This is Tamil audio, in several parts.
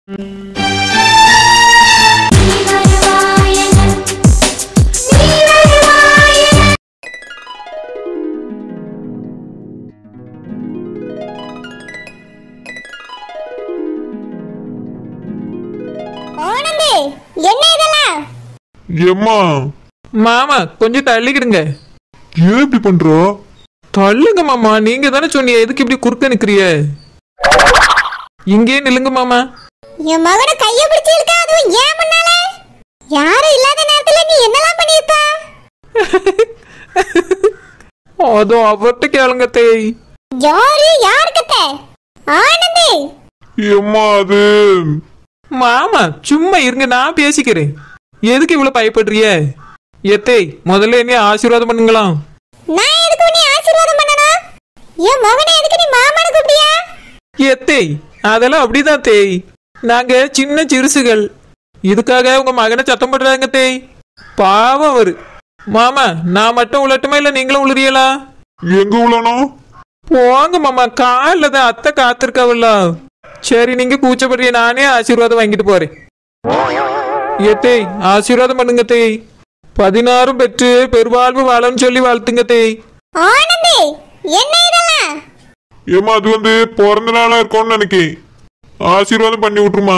நீ வருவாயென நீ வருவாயென ஆனந்தி என்ன இதெல்லாம் எம்மா மாமா கொஞ்சம் தள்ளிக்கிடுங்க ஏன் இப்படி பண்ற தள்ளுங்க மாமா நீங்க தானே சொன்னீங்க எதுக்கு இப்படி குறுக்க நிக்கிறிய இங்கே நில்லுங்க மாமா என் மகனை கைய பிடிச்சு இழுக்க அதுவும் ஏன் முன்னால யாரும் இல்லாத நேரத்துல நீ என்னலாம் பண்ணிருப்ப அதோ அவர்கிட்ட கேளுங்க தேய் யாரு யாருக்கிட்ட ஆனந்தி எம்மா அது மாமா சும்மா இருங்க நான் பேசிக்கிறேன் எதுக்கு இவ்வளவு பயப்படுறிய எத்தே முதல்ல என்ன ஆசீர்வாதம் பண்ணுங்களாம் நான் எதுக்கு உன்னை ஆசீர்வாதம் பண்ணணும் என் மகனை எதுக்கு நீ மாமான்னு கூப்பிட்டியா எத்தே அதெல்லாம் அப்படிதான் தேய் நாங்க சின்ன சிறுசுகள் இதுக்காக உங்க மகனை சத்தம் போடுறாங்க தேய் பாவம் அவரு மாமா நான் மட்டும் உழட்டுமா இல்ல நீங்களும் உளுறியலா எங்க உள்ளனும் போங்க மாமா காலில் தான் அத்தை காத்திருக்காவல்ல சரி நீங்க கூச்சப்படுறிய நானே ஆசீர்வாதம் வாங்கிட்டு போறேன் ஏத்தேய் ஆசீர்வாதம் பண்ணுங்க தேய் பதினாறும் பெற்று பெருவாழ்வு வாழன்னு சொல்லி வாழ்த்துங்க தேய் ஆனந்தி என்ன இதெல்லாம் ஏம்மா அது வந்து பிறந்த நாளா இருக்கும்னு நினைக்கேன் ஆசீர்வாதம் பண்ணி விட்டுருமா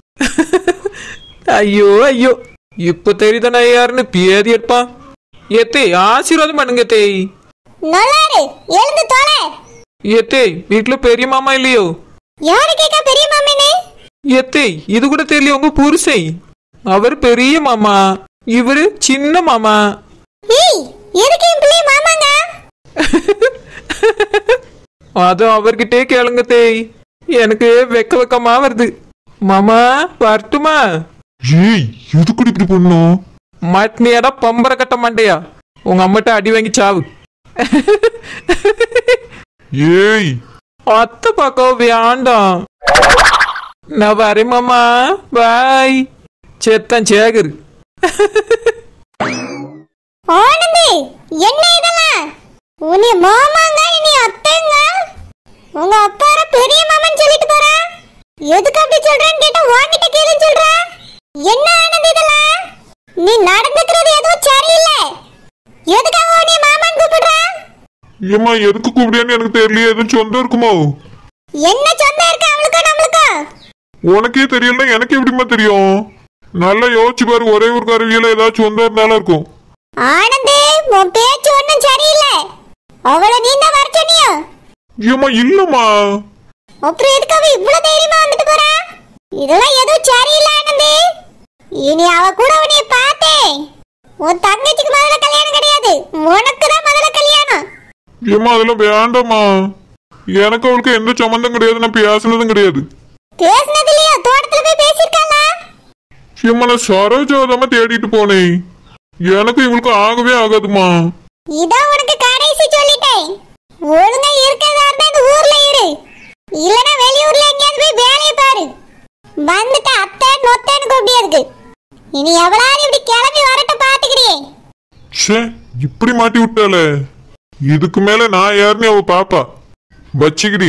ஐயோ ஐயோ இப்ப தெரியுதானே யாருன்னு பேதி எடுப்பான் ஏத்தேய் ஆசீர்வாதம் பண்ணுங்க தேய் நல்லாரு எழுந்து தொலை ஏத்தேய் வீட்டுல பெரிய மாமா இல்லையோ யாரு கேட்க பெரிய மாமனே ஏத்தேய் இது கூட தெரியல உங்க புருஷை அவர் பெரிய மாமா இவரு சின்ன மாமா ஏய் எதுக்கு என் பிள்ளை மாமாங்க அது அவர்கிட்டே கேளுங்க தேய் எனக்கு வெக்க வெக்கமா வருது மாமா வரட்டுமா ஏய் எதுக்குடி இப்படி பண்ணும் மட்னியாடா பம்பர கட்ட மாண்டையா உங்க அம்மாட்ட அடி வாங்கி சாவு ஏய் அத்தை பார்க்க வேண்டாம் நான் வரேன் மாமா பாய் சேத்தன் சேகர் ஆனந்தி என்ன இதெல்லாம் உன்னை மாமாங்க இனி அத்தைங்க உங்க அப்பார பெரிய மாமன் சொல்லிட்டு போறா எதுக்கு அப்படி சொல்றேன்னு கேட்டா உன்கிட்ட கேளுன்னு சொல்றா என்ன ஆனந்தி இதெல்லாம் நீ நடந்துக்கிறது எதுவும் சரியில்லை எதுக்காக உன்னை மாமன் கூப்பிடுறா ஏம்மா எதுக்கு கூப்பிடியான்னு எனக்கு தெரியலையே எதுவும் சொந்தம் இருக்குமோ என்ன சொந்தம் இருக்கு அவளுக்கும் நம்மளுக்கும் உனக்கே தெரியல எனக்கு எப்படிம்மா தெரியும் நல்லா யோசிச்சு பாரு ஒரே ஒரு கருவியில ஏதாச்சும் சொந்தம் இருந்தாலும் இருக்கும் ஆனந்தி உன் பேச்சு ஒன்றும் சரியில்லை அவளை நீ தான் வர சொன்னியோ ஏம்மா இல்லம்மா அப்புறம் எதுக்கு அவ இவ்வளவு தைரியமா வந்துட்டு போறா இதெல்லாம் எதுவும் சரியில்லை ஆனந்தி இனி அவ கூட உன்னை பார்த்தேன் உன் தங்கச்சிக்கு முதல்ல கல்யாணம் கிடையாது உனக்கு தான் முதல்ல கல்யாணம் ஏம்மா அதெல்லாம் வேண்டாம்மா எனக்கு அவளுக்கு எந்த சம்மந்தம் கிடையாது நான் பேசினதும் கிடையாது பேசினது இல்லையா தோட்டத்துல போய் பேசியிருக்காளா ஏம்மா நான் சரோஜாதமா தேடிட்டு போனேன் எனக்கு இவளுக்கு ஆகவே ஆகாதுமா இதான் உனக்கு கடைசி சொல்லிட்டேன் ஒழுங்கா இருக்கிறதா இருந்தா இந்த ஊர்ல இரு இல்லனா வெளியூர்ல எங்கேயாவது போய் வேலையை பாரு வந்துட்டு அத்தை நொத்தேன்னு கூப்பிடியதுக்கு இனி எவ்வளவு இப்படி கிளம்பி வரட்டும் பாத்துக்கிறியே ச்சே இப்படி மாட்டி விட்டாளே இதுக்கு மேல நான் யாருன்னு அவ பாப்பா வச்சுக்கிடி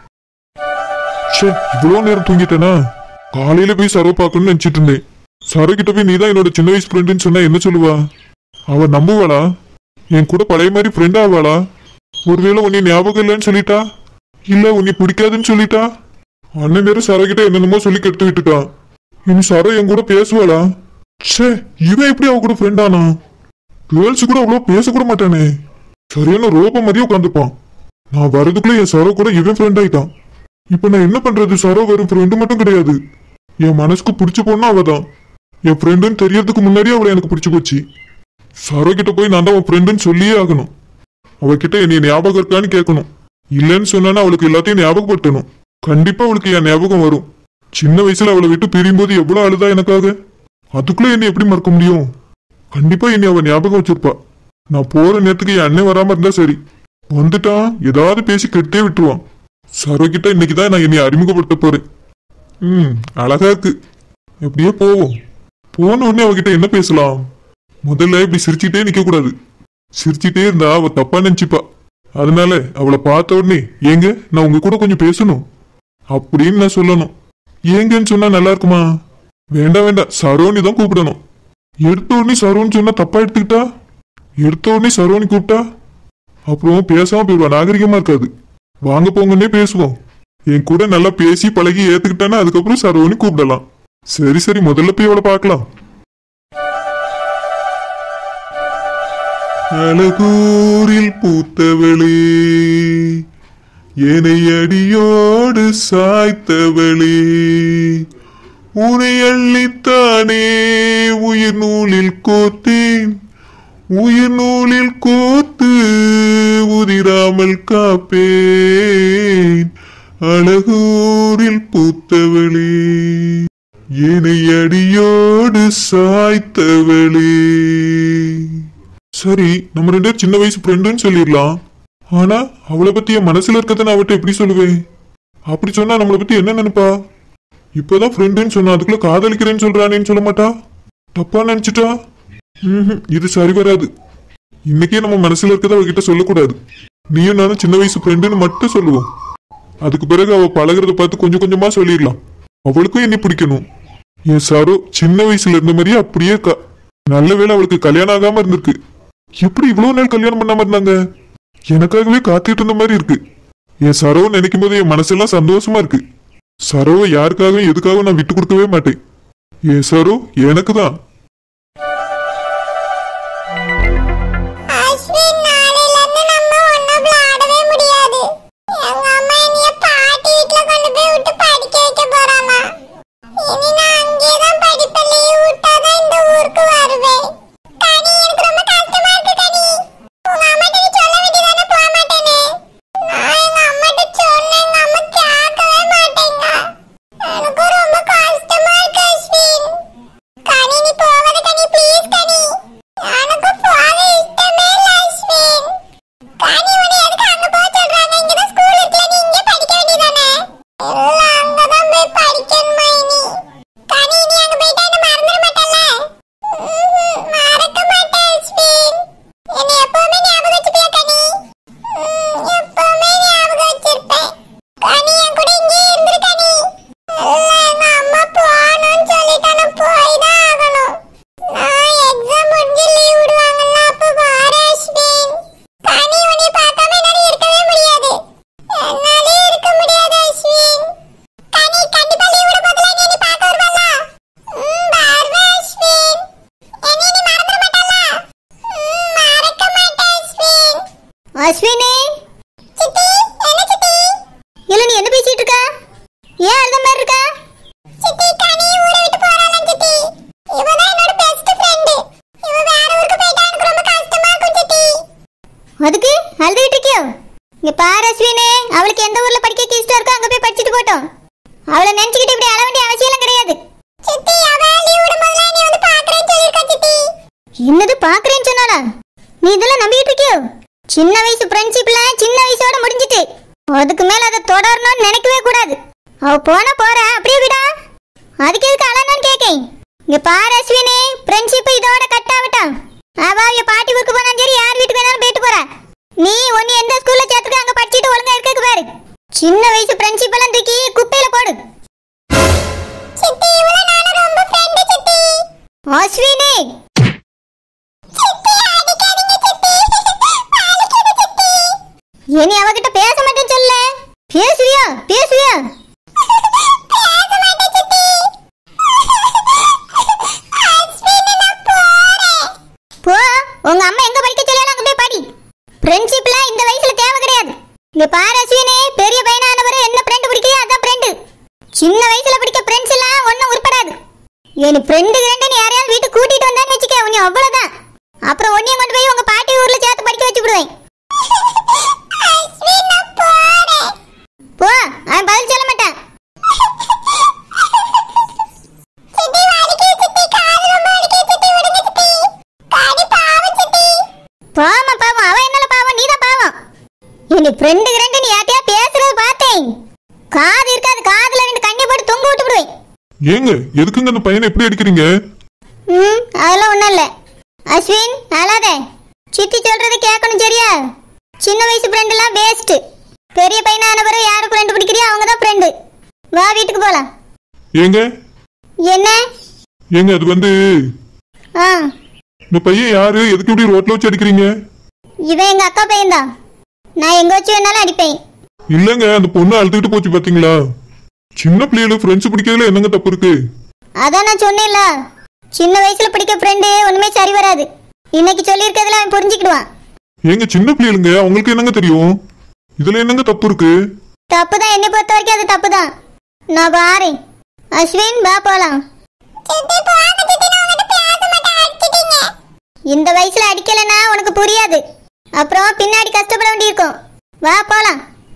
ச்சே இவ்வளவு நேரம் தூங்கிட்டேனா காலையில போய் சரவு பார்க்கணும்னு நினைச்சிட்டு இருந்தேன் சரவு கிட்ட போய் நீதான் என்னோட சின்ன வயசு ஃப்ரெண்டுன்னு சொன்னா என்ன சொல்லுவா அவ நம்புவாளா என் கூட பழைய மாதிரி ஃப்ரெண்ட் ஆவாளா ஒருவேளை உன்னை ஞாபகம் இல்லைன்னு சொல்லிட்டா இல்ல உன்னை பிடிக்காதுன்னு சொல்லிட்டா அண்ணன் நேரம் சரவு கிட்ட என்னென்னமோ சொல்லி கெடுத்து விட்டுட்டான் இனி சரவு என் கூட பேசுவாளா ச்சே இவன் எப்படி அவ கூட ஃப்ரெண்ட் ஆனா கேர்ள்ஸ் கூட அவ்வளோ பேசக்கூட மாட்டானே சரியான ரோப மாதிரியே உட்காந்துப்பான் நான் வரதுக்குள்ள என் சரோ கூட இவன் ஃப்ரெண்ட் ஆயிட்டான் இப்போ நான் என்ன பண்றது சரோ வெறும் ஃப்ரெண்டு மட்டும் கிடையாது என் மனசுக்கு பிடிச்ச பொண்ணு அவ தான் என் ஃப்ரெண்டுன்னு தெரியறதுக்கு முன்னாடியே அவளை எனக்கு பிடிச்சு போச்சு சரோ கிட்ட போய் நான் தான் உன் ஃப்ரெண்டுன்னு சொல்லியே ஆகணும் அவகிட்ட என்னை ஞாபகம் இருக்கான்னு கேட்கணும் இல்லைன்னு சொன்னானா அவளுக்கு எல்லாத்தையும் ஞாபகப்படுத்தணும் கண்டிப்பா அவளுக்கு என் ஞாபகம் வரும் சின்ன வயசுல அவளை விட்டு பிரியும்போது எவ்வளவு அழுதா எனக்காக அதுக்குள்ள என்னை எப்படி மறக்க முடியும் கண்டிப்பா என்னை அவ ஞாபகம் வச்சிருப்பா நான் போற நேரத்துக்கு என் அண்ணன் வராம இருந்தா சரி வந்துட்டான் ஏதாவது பேசி கெட்டே விட்டுருவான் சரோகிட்ட இன்னைக்கு தான் நான் என்னை அறிமுகப்படுத்த போறேன் ம் அழகா இருக்கு எப்படியே போவோம் போன உடனே அவகிட்ட என்ன பேசலாம் முதல்ல இப்படி சிரிச்சுட்டே நிக்க கூடாது சிரிச்சுட்டே இருந்தா அவ தப்பா நினைச்சுப்பா அதனால அவளை பார்த்த உடனே ஏங்க நான் உங்க கூட கொஞ்சம் பேசணும் அப்படின்னு நான் சொல்லணும் ஏங்கன்னு சொன்னா நல்லா இருக்குமா வேண்டாம் வேண்டாம் சரோனி தான் கூப்பிடணும் எடுத்த உடனே சரோன்னு சொன்னா தப்பா எடுத்துக்கிட்டா எடுத்த உடனே சரோனி கூப்பிட்டா அப்புறம் பேசாம போயிடுவா நாகரிகமா இருக்காது வாங்க போங்கன்னே பேசுவோம் என் கூட நல்லா பேசி பழகி ஏத்துக்கிட்டானா அதுக்கப்புறம் சரோனி கூப்பிடலாம் சரி சரி முதல்ல போய் அவளை பார்க்கலாம் அழகூரில் பூத்தவளே என்னை அடியோடு சாய்த்தவளே உனை அள்ளித்தானே உயிர் நூலில் கோத்தேன் உயிர் நூலில் கோத்து உதிராமல் காப்பேன் அழகூரில் பூத்தவளே என்னை அடியோடு சாய்த்தவளே சரி நம்ம ரெண்டு பேரும் சின்ன வயசு ஃப்ரெண்டுன்னு சொல்லிடலாம் ஆனா அவளை பத்தி என் மனசுல இருக்கதை நான் அவட்ட எப்படி சொல்லுவேன் அப்படி சொன்னா நம்மளை பத்தி என்ன நினைப்பா இப்பதான் ஃப்ரெண்டுன்னு சொன்னா அதுக்குள்ள காதலிக்கிறேன்னு சொல்றானேன்னு சொல்ல மாட்டா தப்பா நினைச்சிட்டா ம்ஹும், இது சரி வராது இன்னைக்கே நம்ம மனசுல இருக்கதை அவகிட்ட சொல்லக்கூடாது நீயும் நானும் சின்ன வயசு ஃப்ரெண்டுன்னு மட்டும் சொல்லுவோம் அதுக்கு பிறகு அவ பழகுறத பார்த்து கொஞ்சம் கொஞ்சமா சொல்லிடலாம் அவளுக்கும் என்னை பிடிக்கணும் என் சாரோ சின்ன வயசுல இருந்த மாதிரியே அப்படியே இருக்கா நல்ல வேளை அவளுக்கு கல்யாணம் ஆகாம இருந்திருக்கு எப்படி இவ்வளவு நாள் கல்யாணம் பண்ணாம இருந்தாங்க எனக்காகவே காத்துட்டு இருந்த மாதிரி இருக்கு என் சரவை நினைக்கும் போது என் மனசெல்லாம் சந்தோஷமா இருக்கு சரவை யாருக்காகவும் எதுக்காகவும் நான் விட்டு கொடுக்கவே மாட்டேன் என் சரோ எனக்கு தான் அஸ்வின் நாளையில இருந்து நம்ம ஒண்ணா விளையாடவே முடியாது எங்க அம்மா என்னைய பாட்டி வீட்ல கொண்டு போய் விட்டு படிக்க வைக்க போறாமா இனி நான் அங்கேயே தான் படிப்பேன் லீவ் விட்டாதான் இந்த ஊருக்கு வருவேன் கனி எனக்கு ரொம்ப கஷ்டமா இருக்கு கனி உங்க அம்மாட்ட நீ சொல்ல வேண்டியதானே போக மாட்டேன்னு நான் எங்க அம்மாட்ட சொன்னேன் எங்க அம்மா கேட்கவே மாட்டேங்க எனக்கு ரொம்ப கஷ்டமா இருக்கு அஸ்வின் கனி நீ போகாத கனி ப்ளீஸ் கனி எனக்கு போக இஷ்டமே இல்ல அஸ்வின் கனி உன்னை எதுக்கு அங்க போக சொல்றாங்க இங்கதான் ஸ்கூல் இருக்குல்ல நீ இங்கே படிக்க வேண்டியதானே இல்ல அங்கதான் போய் படிக்கணுமா இனி கனி நீ அங்க போயிட்டா என்ன மறந்துட மாட்டல்ல ம்ஹும், மறக்க மாட்டேன் அஸ்வின் என்னை எப்பவுமே ஞாபகம் வச்சுப்பியா கனி ம், எப்பவுமே ஞாபகம் வச்சிருப்பேன் கனி என் கூட இங்கே இருந்துரு கனி இல்ல எங்க அம்மா போகணும்னு சொல்லிட்டா நான் போய் தான் ஆகணும் நான் எக்ஸாம் முடிஞ்சு லீவ் விடுவாங்கல்ல அப்ப வாரேன் அஸ்வின் கனி உன்னை பார்க்காம என்னால இருக்கவே முடியாது என்னாலே இருக்க முடியாது அஸ்வின் கனி கண்டிப்பா லீவ் விட போதுல நீ என்னை பார்க்க வருவல்ல ம் வருவேன் அஸ்வின் என்னை நீ மறந்துட மாட்டல்ல ம் மறக்க மாட்டேன் அஸ்வின் அஸ்வினி சித்தி என்ன சித்தி இல்ல நீ என்ன பேசிட்டு இருக்க ஏன் அழுத மாதிரி இருக்க சித்தி கனி ஊரை விட்டு போறாளாம் சித்தி இவ தான் என்னோட பெஸ்ட் ஃப்ரெண்ட் இவ வேற ஊருக்கு போயிட்டா எனக்கு ரொம்ப கஷ்டமா இருக்கும் சித்தி அதுக்கு அழுதுகிட்டு இருக்கியோ இங்க பாரு அஸ்வினி அவளுக்கு எந்த ஊர்ல படிக்க இஷ்டம் இருக்கோ அங்க போய் படிச்சுட்டு போட்டோம் அவளை நினைச்சுக்கிட்டு இப்படி அழ வேண்டிய அவசியம் கிடையாது சித்தி அவ லீவ் விடும்போது நீ வந்து பாக்குறேன்னு சொல்லிருக்கா சித்தி என்னது பாக்குறேன்னு சொன்னாளா நீ இதெல்லாம் நம்பிட்டு இருக்கியோ சின்ன வயசு ஃப்ரெண்ட்ஷிப்ல சின்ன வயசோட முடிஞ்சிட்டு அதுக்கு மேல அதை தொடரணும்னு நினைக்கவே கூடாது அவ போனா போறா அப்படியே விடா அதுக்கு எதுக்கு அழணும்னு கேக்கேன் இங்க பாரு அஸ்வினி ஃப்ரெண்ட்ஷிப் இதோட கட் ஆகட்டும் அவ அவ பாட்டி ஊருக்கு போனாலும் சரி யார் வீட்டுக்கு வேணாலும் போயிட்டு போறா நீ ஒன்னு எந்த ஸ்கூல்ல சேர்த்துக்க அங்க படிச்சுட்டு ஒழுங்கா இருக்கக்கு பாரு சின்ன வயசு ஃப்ரெண்ட்ஷிப் எல்லாம் தூக்கி குப்பையில போடு சித்தி இவள நானும் ரொம்ப ஃப்ரெண்ட் சித்தி அஸ்வினி சித்தி அடிக்காதீங்க சித்தி அடிக்காத சித்தி இனி அவகிட்ட பேச மாட்டேன்னு சொல்ல பேசுவியா பேசுவியா பேச மாட்டேன் சித்தி அஸ்வின் நான் போறேன் போ உங்க அம்மா எங்க படிக்க சொல்லாலும் அங்க போய் படி ஃப்ரெண்ட்ஷிப்ல இந்த வயசுல தேவை கிடையாது இங்க பாரு அஸ்வினி பெரிய பையனானவரை என்ன ஃப்ரெண்ட் பிடிக்கையோ அதான் ஃப்ரெண்டு சின்ன வயசுல பிடிக்க ஃப்ரெண்ட்ஸ் எல்லாம் ஒன்றும் உருப்படாது என் ஃப்ரெண்டு கிரண்டுன்னு யாரையாவது வீட்டுக்கு கூட்டிட்டு வந்தான்னு வச்சுக்க உன்னை அவ்வளவுதான் அப்புறம் உன்னையும் கொண்டு போய் உங்க பாட்டி ஊர்ல சேர்த்து படிக்க வச்சு விடுவேன் அஸ்வின் நான் போறேன் போ அவன் பதில் சொல்ல மாட்டான் சித்தி வலிக்குது சித்தி கால் ரொம்ப வலிக்குது சித்தி விடுங்க சித்தி கனி பாவம் சித்தி பாவம் பாவம் அவன் என்னால பாவம் நீதான் பாவம் என் ஃப்ரெண்டு கிரண்டுன்னு யார்ட்டையா பேசுறது பார்த்தேன் காது இருக்காது காதுல ரெண்டு கண்ணி போட்டு தொங்க விட்டு விடுவேன் ஏங்க எதுக்குங்க அந்த பையனை எப்படி அடிக்கிறீங்க ம் அதெல்லாம் ஒன்றும் இல்லை அஸ்வின் அழாத சித்தி சொல்றது கேட்கணும் சரியா சின்ன வயசு ஃப்ரெண்டுலாம் வேஸ்ட்டு பெரிய பையனான பிறகு யார் ஃப்ரெண்டு பிடிக்கிறியோ அவங்க தான் ஃப்ரெண்டு வா வீட்டுக்கு போகலாம் ஏங்க என்ன ஏங்க அது வந்து ஆ இந்த பையன் யாரு எதுக்கு இப்படி ரோட்ல வச்சு அடிக்கிறீங்க இவன் எங்க அக்கா பையன்தான் நான் எங்க வச்சு வேணாலும் அடிப்பேன் இல்லங்க அந்த பொண்ணு அழுதுகிட்டு போச்சு பாத்தீங்களா சின்ன பிள்ளைகளுக்கு ஃப்ரெண்ட்ஸ் பிடிக்கிறதுல என்னங்க தப்பு இருக்கு அதான் நான் சொன்னேன்ல சின்ன வயசுல பிடிக்க ஃப்ரெண்டு ஒண்ணுமே சரி வராது இன்னைக்கு சொல்லியிருக்கிறதுல அவன் புரிஞ்சுக்கிடுவான் ஏங்க சின்ன பிள்ளைகளுங்க அவங்களுக்கு என்னங்க தெரியும் இதுல என்னங்க தப்பு இருக்கு தப்பு தான் என்னை பொறுத்த வரைக்கும் அது தப்பு தான் நான் பாரேன் அஸ்வின் பா போலாம் இந்த வயசுல அடிக்கலைன்னா உனக்கு புரியாது அப்புறம் பின்னாடி கஷ்டப்பட வேண்டியிருக்கும் வா போலாம்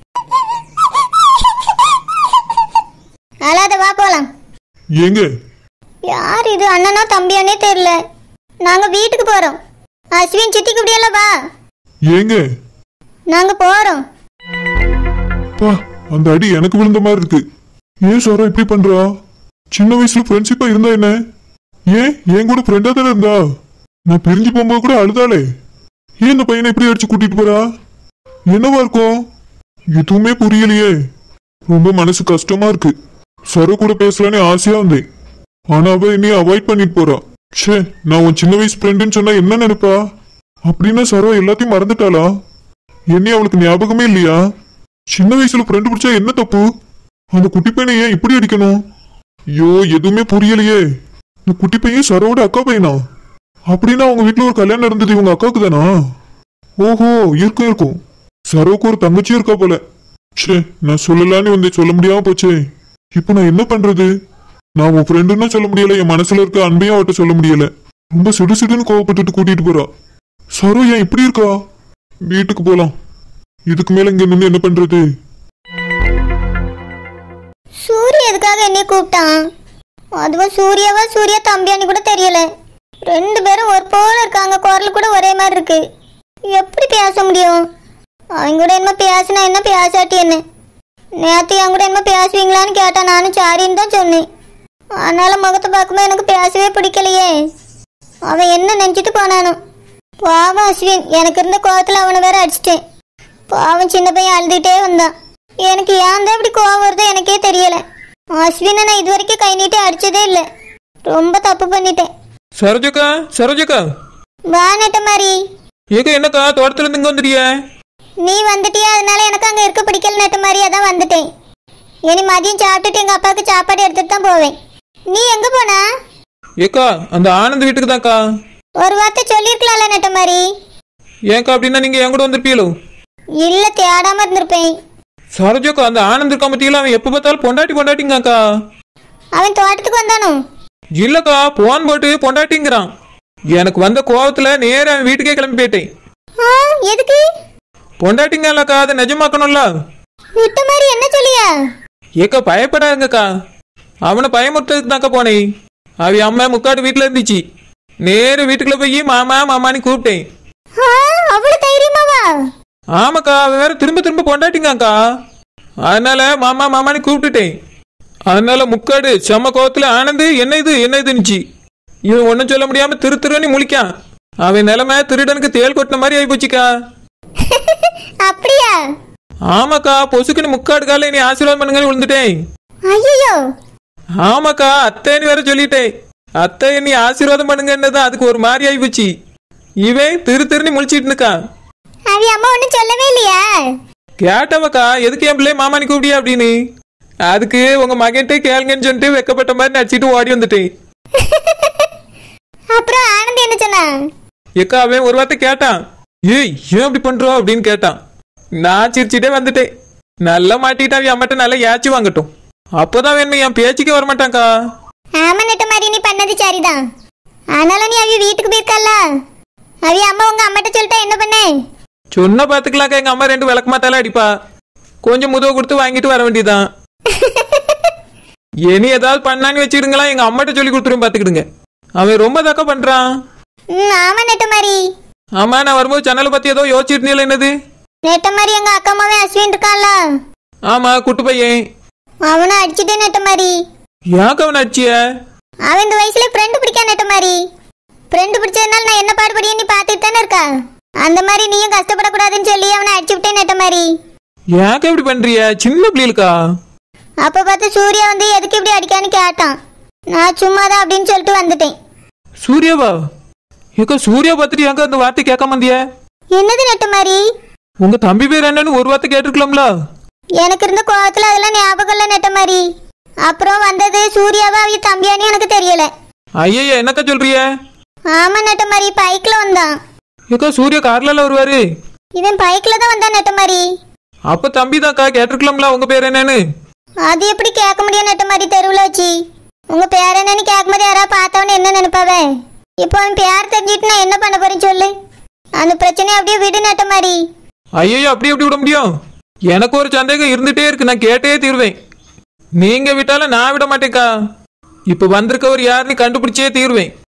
அழாத வா போலாம் ஏங்க யார் இது அண்ணனோ தம்பியானே தெரியல நாங்க வீட்டுக்கு போறோம் அஸ்வின் சித்திக்கு இப்படியெல்லாம் வா ஏங்க நாங்க போறோம் பா அந்த அடி எனக்கு விழுந்த மாதிரி இருக்கு ஏன் சாரா இப்படி பண்றா சின்ன வயசுல ஃப்ரெண்ட்ஷிப்பா இருந்தா என்ன ஏன் என் கூட ஃப்ரெண்டா தானே இருந்தா நான் பிரிஞ்சு போகும்போது கூட அழுதாளே ஏன் இந்த பையனை இப்படி அடிச்சு கூட்டிட்டு போறா என்னவா இருக்கும் எதுவுமே புரியலையே ரொம்ப மனசு கஷ்டமா இருக்கு சரு கூட பேசலான்னு ஆசையா வந்தேன் ஆனா அவ என்னைய அவாய்ட் பண்ணிட்டு போறா ச்சே நான் உன் சின்ன வயசு ஃப்ரெண்டுன்னு சொன்னா என்ன நினைப்பா அப்படின்னா சரோ எல்லாத்தையும் மறந்துட்டாளா என்னைய அவளுக்கு ஞாபகமே இல்லையா சின்ன வயசுல ஃப்ரெண்டு பிடிச்சா என்ன தப்பு அந்த குட்டி பையனை ஏன் இப்படி அடிக்கணும் ஐயோ எதுவுமே புரியலையே இந்த குட்டி பையன் சரோட அக்கா பையனா அப்படின்னா அவங்க வீட்டுல ஒரு கல்யாணம் நடந்தது இவங்க அக்காவுக்கு தானா ஓஹோ இருக்கும் இருக்கும் சரோக்கு ஒரு தங்கச்சியும் இருக்கா போல ச்சே நான் சொல்லலான்னு வந்து சொல்ல முடியாம போச்சே இப்போ நான் என்ன பண்றது நான் உன் ஃப்ரெண்டுன்னு சொல்ல முடியல என் மனசுல இருக்க அன்பையும் அவட்ட சொல்ல முடியல ரொம்ப சிடு சிடுன்னு கோவப்பட்டுட்டு கூட்டிட்டு போறா சரோ ஏன் இப்படி இருக்கா வீட்டுக்கு போலாம் இதுக்கு மேல இங்க நின்று என்ன பண்றது சூரிய எதுக்காக என்னை கூப்பிட்டான் அதுவும் சூர்யாவா சூர்யா தம்பியான்னு கூட தெரியல ரெண்டு பேரும் ஒரு போல இருக்காங்க குரல் கூட ஒரே மாதிரி இருக்கு எப்படி பேச முடியும் அவங்க கூட என்ன பேசினா என்ன பேசாட்டி என்ன நேற்று என் கூட என்ன பேசுவீங்களான்னு கேட்டான் நானும் சாரின்னு தான் சொன்னேன் அதனால முகத்தை பார்க்கும்போது எனக்கு பேசவே பிடிக்கலையே அவன் என்ன நினச்சிட்டு போனானோ பாவம் அஸ்வின் எனக்கு இருந்த கோவத்தில் அவனை வேற அடிச்சிட்டேன் பாவம் சின்ன பையன் அழுதுகிட்டே வந்தான் எனக்கு ஏன் தான் இப்படி கோவம் வருதோ எனக்கே தெரியல அஸ்வினை நான் இது வரைக்கும் கை நீட்டி அடிச்சதே இல்லை ரொம்ப தப்பு பண்ணிட்டேன் சரோஜக்கா சரோஜக்கா வா நெட்ட மாதிரி ஏக்கா என்னக்கா தோட்டத்துல இருந்து இங்க வந்துட்டிய நீ வந்துட்டியா அதனால எனக்கு அங்கே இருக்க பிடிக்கல நெட்ட மாதிரி அதான் வந்துட்டேன் இனி மதியம் சாப்பிட்டுட்டு எங்கள் அப்பாவுக்கு சாப்பாடு எடுத்துட்டு தான் போவேன் நீ எங்கே போனா ஏக்கா அந்த ஆனந்த் வீட்டுக்கு தான்க்கா ஒரு வார்த்தை சொல்லியிருக்கலாம்ல நெட்ட மாதிரி ஏன்க்கா அப்படின்னா நீங்க என் கூட வந்திருப்பீங்களோ இல்லை தேடாம இருந்திருப்பேன் சரோஜக்கா அந்த ஆனந்த் இருக்க பத்தியில அவன் எப்ப பார்த்தாலும் பொண்டாட்டி பொண்டாட்டிங்காக்கா அவன் தோட்டத்துக்கு வந்தானோ இல்லக்கா போன் போட்டு பொண்டாட்டிங்கிறான் எனக்கு வந்த கோவத்துல நேரா அவன் வீட்டுக்கே கிளம்பி போயிட்டேன் ஆ எதுக்கு பொண்டாட்டிங்க இல்லக்கா அதை நிஜமாக்கணும்ல நெட்ட மாதிரி என்ன சொல்லியா ஏக்கா பயப்படாதுங்கக்கா அவனை பயமுறுத்ததுக்கு தாக்கா போனேன் அவ அம்மா முக்காட்டு வீட்டில் இருந்துச்சு நேரு வீட்டுக்குள்ள போய் மாமா மாமான்னு கூப்பிட்டேன் ஆ அவ்வளோ தைரியமாவா ஆமாக்கா அவன் வேற திரும்ப திரும்ப பொண்டாட்டிங்கக்கா அதனால மாமா மாமான்னு கூப்பிட்டுட்டேன் அதனால முக்காடு செம்ம கோவத்துல ஆனந்து என்ன இது என்ன இதுன்னுச்சு இவன் ஒன்றும் சொல்ல முடியாம திரு திருன்னு முழிக்கான் அவன் நிலைமை திருடனுக்கு தேல் கொட்டின மாதிரி ஆகி போச்சுக்கா அப்படியா ஆமாக்கா பொசுக்குன்னு முக்காடு கால நீ ஆசீர்வாதம் பண்ணுங்கன்னு விழுந்துட்டேன் ஐயோ ஆமாக்கா அத்தைன்னு வேற சொல்லிட்டேன் அத்தை நீ ஆசீர்வாதம் பண்ணுங்கன்னு அதுக்கு ஒரு மாதிரி ஆகி போச்சு இவன் திரு திருன்னு முழிச்சிட்டு இருக்கான் அவி அம்மா ஒன்றும் சொல்லவே இல்லையா கேட்டவக்கா எதுக்கு என் பிள்ளை மாமானி கூப்பிடியா அப்படின்னு அதுக்கு உங்க மகன்கிட்ட கேளுங்கன்னு சொல்லிட்டு வெக்கப்பட்ட மாதிரி நடிச்சிட்டு ஓடி வந்துட்டேன் அப்புறம் ஆனந்த் என்ன சொன்னா எக்கா அவன் ஒரு வார்த்தை கேட்டான் ஏய் ஏன் அப்படி பண்றோம் அப்படின்னு கேட்டான் நான் சிரிச்சிட்டே வந்துட்டேன் நல்லா மாட்டிக்கிட்டு அவன் அம்மட்ட நல்லா ஏச்சி வாங்கட்டும் அப்போதான் வேணும் என் பேச்சுக்கே வரமாட்டான்க்கா ஆமா நெட்ட மாதிரி நீ பண்ணது சரிதான் ஆனாலும் நீ அவி வீட்டுக்கு போயிருக்கல்ல அவி அம்மா உங்க அம்மாட்ட சொல்லிட்டா என்ன பண்ண சொன்ன பாத்துக்கலாக்கா எங்க அம்மா ரெண்டு விளக்கு மாத்தால அடிப்பா கொஞ்சம் முதுவை கொடுத்து வாங்கிட்டு வர வேண்டியதுதான் இனி ஏதாவது பண்ணான்னு வச்சுக்கிடுங்களா எங்க அம்மாட்ட சொல்லி கொடுத்துரும் பாத்துக்கிடுங்க அவன் ரொம்ப தக்க பண்றான் ம் ஆமா நெட்ட மாதிரி ஆமா நான் வரும்போது சேனலை பத்தி ஏதோ யோசிச்சிருந்தீங்களா என்னது நெட்ட மாதிரி எங்க அக்கா அம்மாவே அஸ்வின் இருக்கான்ல ஆமா குட்டு பையன் அவனும் அடிச்சுட்டே நெட்ட மாதிரி ஏன் அவன் அடிச்சிய அவன் இந்த வயசுல ஃப்ரெண்டு பிடிக்கா நெட்ட மாதிரி ஃப்ரெண்டு பிடிச்சதுனால நான் என்ன பாடுபடியும் நீ பார்த்துட்டு தானே இருக்கா அந்த மாதிரி நீயும் கஷ்டப்படக்கூடாதுன்னு சொல்லி அவனை அடிச்சு விட்டேன் நெட்ட மாதிரி ஏன் இப்படி பண்றிய சின்ன பிள்ளைகளுக்கா அப்ப பார்த்து சூர்யா வந்து எதுக்கு இப்படி அடிக்கான்னு கேட்டான் நான் சும்மா தான் அப்படின்னு சொல்லிட்டு வந்துட்டேன் சூர்யாவா ஏக்கா சூர்யா பார்த்துட்டு ஏங்க அந்த வார்த்தை கேட்காம வந்திய என்னது நெட்ட மாதிரி உங்க தம்பி பேர் என்னன்னு ஒரு வார்த்தை கேட்டிருக்கலாம்ல எனக்கு இருந்த கோவத்துல அதெல்லாம் ஞாபகம் இல்லை நெட்ட மாதிரி அப்புறம் வந்தது சூர்யாவா அவங்க தம்பியான்னு எனக்கு தெரியல ஐயா என்னக்கா சொல்றிய ஆமா நெட்ட மாதிரி பைக்ல வந்தான் ஏக்கா சூர்யா கார்ல வருவாரு இவன் பைக்ல தான் வந்தான் நெட்ட மாதிரி அப்ப தம்பி தான்க்கா கேட்டிருக்கலாம்ல உங்க பேர் என்னன்னு அது எப்படி கேட்க முடியும் நெட்ட மாதிரி தெருவில் வச்சு உங்க பேர் என்னன்னு கேட்கும்போது யாராவது பார்த்தவன்னு என்ன நினைப்பாவே இப்போ அவன் பேர் தெரிஞ்சிட்டு நான் என்ன பண்ண போறேன்னு சொல்லு அந்த பிரச்சனையை அப்படியே விடு நெட்ட மாதிரி ஐயோ அப்படி எப்படி விட முடியும் எனக்கு ஒரு சந்தேகம் இருந்துட்டே இருக்கு நான் கேட்டே தீர்வேன் நீங்க விட்டாலும் நான் விட மாட்டேன்க்கா இப்ப வந்திருக்கவர் யாருன்னு கண்டுபிடிச்சே தீர்வேன்